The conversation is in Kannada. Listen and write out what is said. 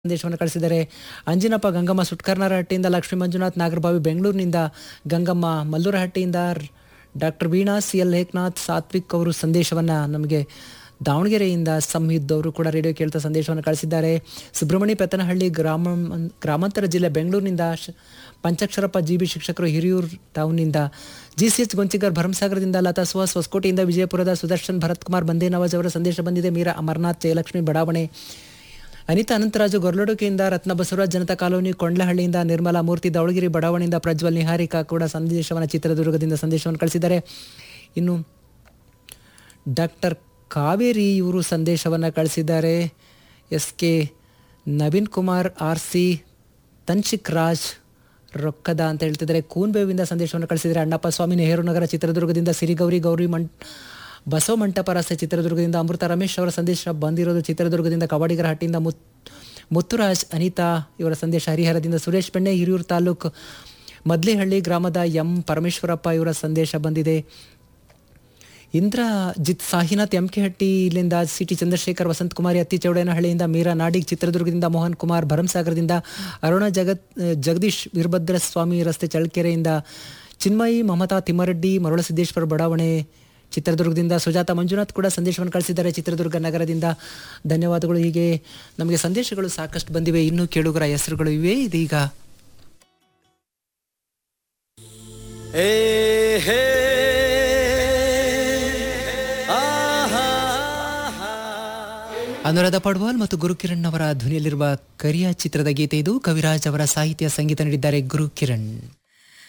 ಸಂದೇಶವನ್ನು ಕಳಿಸಿದ್ದಾರೆ ಅಂಜಿನಪ್ಪ ಗಂಗಮ್ಮ ಸುಟ್ಕರ್ನಾರಹಟ್ಟಿಯಿಂದ ಲಕ್ಷ್ಮೀ ಮಂಜುನಾಥ್ ನಾಗರಬಾವಿ ಬೆಂಗಳೂರಿನಿಂದ ಗಂಗಮ್ಮ ಮಲ್ಲೂರಹಟ್ಟಿಯಿಂದ doctor Veena C L Ekanath Satvik ಅವರು ಸಂದೇಶವನ್ನು ನಮಗೆ ದಾವಣಗೆರೆಯಿಂದ ಸಂಹಿತ್ ಅವರು ಕೂಡ ರೇಡಿಯೋ ಕೇಳ್ತಾ ಸಂದೇಶವನ್ನು ಕಳಿಸಿದ್ದಾರೆ ಸುಬ್ರಹ್ಮಣ್ಯ ಪೆತ್ತನಹಳ್ಳಿ ಗ್ರಾಮ ಗ್ರಾಮಾಂತರ ಜಿಲ್ಲೆ ಬೆಂಗಳೂರಿನಿಂದ ಶ- ಪಂಚಾಕ್ಷರಪ್ಪ ಜಿ ಬಿ ಶಿಕ್ಷಕರು ಹಿರಿಯೂರು ಟೌನ್ನಿಂದ ಜಿ ಸಿ ಎಚ್ ಗೊಂಚಿಗರ್ ಭರಮಸಾಗರದಿಂದ ಲತಾ ಸುಹಾಸ್ ಹೊಸಕೋಟೆಯಿಂದ ವಿಜಯಪುರದ ಸುದರ್ಶನ್ ಭರತ್ ಕುಮಾರ್ ಬಂದೇ ನವಾಜ್ ಅವರ ಸಂದೇಶ ಬಂದಿದೆ ಮೀರಾ ಅಮರನಾಥ್ ಜಯಲಕ್ಷ್ಮಿ ಬಡಾವಣೆ ಅನಿತಾ ಅನಂತರಾಜು ಗೊರ್ಲಡುಕೆಯಿಂದ ರತ್ನ ಬಸವರಾಜ್ ಜನತಾ ಕಾಲೋನಿ ಕೊಂಡ್ಲಹಳ್ಳಿಯಿಂದ ನಿರ್ಮಲಾ ಮೂರ್ತಿ ದಾವಣಗೆರೆ ಬಡಾವಣೆಯಿಂದ ಪ್ರಜ್ವಲ್ ನಿಹಾರಿಕಾ ಕೂಡ ಸಂದೇಶವನ್ನು ಚಿತ್ರದುರ್ಗದಿಂದ ಸಂದೇಶವನ್ನು ಕಳಿಸಿದ್ದಾರೆ ಇನ್ನು ಡಾಕ್ಟರ್ ಕಾವೇರಿ ಇವರು ಸಂದೇಶವನ್ನು ಕಳಿಸಿದ್ದಾರೆ S K Naveen Kumar R C Tanshik Raj ರೊಕ್ಕದ ಅಂತ ಹೇಳ್ತಿದ್ದಾರೆ ಕೂನ್ಬೇವಿಂದ ಸಂದೇಶವನ್ನು ಕಳಿಸಿದ್ದಾರೆ ಅಣ್ಣಪ್ಪ ಸ್ವಾಮಿ ನೆಹರು ನಗರ ಚಿತ್ರದುರ್ಗದಿಂದ ಸಿರಿಗೌರಿ ಗೌರಿ ಮಂ ಬಸವ ಮಂಟಪ ರಸ್ತೆ ಚಿತ್ರದುರ್ಗದಿಂದ ಅಮೃತ ರಮೇಶ್ ಅವರ ಸಂದೇಶ ಬಂದಿರೋದು ಚಿತ್ರದುರ್ಗದಿಂದ ಕವಾಡಿಗರ ಹಟ್ಟಿಯಿಂದ ಮುತ್ ಮುತ್ತುರಾಜ್ ಅನಿತಾ ಇವರ ಸಂದೇಶ ಹರಿಹರದಿಂದ ಸುರೇಶ್ ಬೆಣ್ಣೆ ಹಿರಿಯೂರು ತಾಲೂಕು ಮದ್ಲಿಹಳ್ಳಿ ಗ್ರಾಮದ ಎಂ ಪರಮೇಶ್ವರಪ್ಪ ಇವರ ಸಂದೇಶ ಬಂದಿದೆ ಇಂದ್ರಜಿತ್ ಸಾಹಿನಾಥ್ ಎಂ ಕೆ ಹಟ್ಟಿ ಇಲ್ಲಿಂದ ಸಿ ಟಿ ಚಂದ್ರಶೇಖರ್ ವಸಂತ್ ಕುಮಾರಿ ಅತ್ತಿ ಚೌಡೇನಹಳ್ಳಿಯಿಂದ ಮೀರಾ ನಾಡಿಗ್ ಚಿತ್ರದುರ್ಗದಿಂದ ಮೋಹನ್ ಕುಮಾರ್ ಭರಮಸಾಗರದಿಂದ ಅರುಣ ಜಗತ್ ಜಗದೀಶ್ ವೀರಭದ್ರ ಸ್ವಾಮಿ ರಸ್ತೆ ಚಳ್ಳಕೆರೆಯಿಂದ ಚಿನ್ಮಯಿ ಮಮತಾ ತಿಮ್ಮರೆಡ್ಡಿ ಮರುಳಸಿದ್ದೇಶ್ವರ ಬಡಾವಣೆ ಚಿತ್ರದುರ್ಗದಿಂದ ಸುಜಾತ ಮಂಜುನಾಥ್ ಕೂಡ ಸಂದೇಶವನ್ನು ಕಳಿಸಿದ್ದಾರೆ ಚಿತ್ರದುರ್ಗ ನಗರದಿಂದ ಧನ್ಯವಾದಗಳು ಹೀಗೆ ನಮಗೆ ಸಂದೇಶಗಳು ಸಾಕಷ್ಟು ಬಂದಿವೆ ಇನ್ನೂ ಕೇಳುಗರ ಹೆಸರುಗಳು ಇವೆ ಇದೀಗ ಹೇ ಹೇ ಆಹಾ ಅನುರಾಧ ಪಡ್ವಾಲ್ ಮತ್ತು ಗುರುಕಿರಣ್ ಅವರ ಧ್ವನಿಯಲ್ಲಿರುವ ಕರಿಯ ಚಿತ್ರದ ಗೀತೆ ಇದು ಕವಿರಾಜ್ ಅವರ ಸಾಹಿತ್ಯ ಸಂಗೀತ ನೀಡಿದ್ದಾರೆ ಗುರುಕಿರಣ್